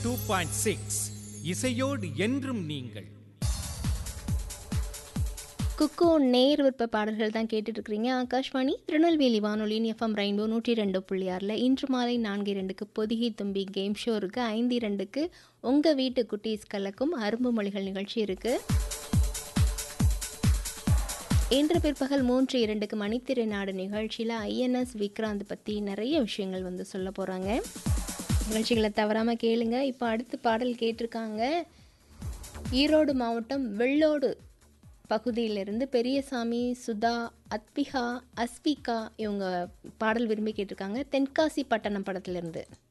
two point six இசையோடு என்றும் நீங்கள் குக்கு நேர் விருப்ப பாடல்கள் தான் கேட்டுட்டு இருக்கிறீங்க ஆகாஷ்வாணி திருநெல்வேலி வானொலியின் எஃப்எம் ரெயின்போ நூற்றி ரெண்டு புள்ளி ஆறில் இன்று மாலை நான்கு இரண்டுக்கு பொதிகை தும்பி கேம் ஷோ இருக்குது ஐந்து இரண்டுக்கு உங்கள் வீட்டு குட்டீஸ் கலக்கும் அரும்பு மொழிகள் நிகழ்ச்சி இருக்குது இன்று பிற்பகல் மூன்று இரண்டுக்கு மணித்திரை நாடு நிகழ்ச்சியில் ஐஎன்எஸ் விக்ராந்த் பற்றி நிறைய விஷயங்கள் வந்து சொல்ல போகிறாங்க நிகழ்ச்சிகளை தவறாமல் கேளுங்க இப்போ அடுத்து பாடல் கேட்டிருக்காங்க ஈரோடு மாவட்டம் வெள்ளோடு பகுதியிலிருந்து பெரியசாமி சுதா அத்பிகா அஸ்விகா இவங்க பாடல் விரும்பி கேட்டிருக்காங்க தென்காசி பட்டணம் படத்துலேருந்து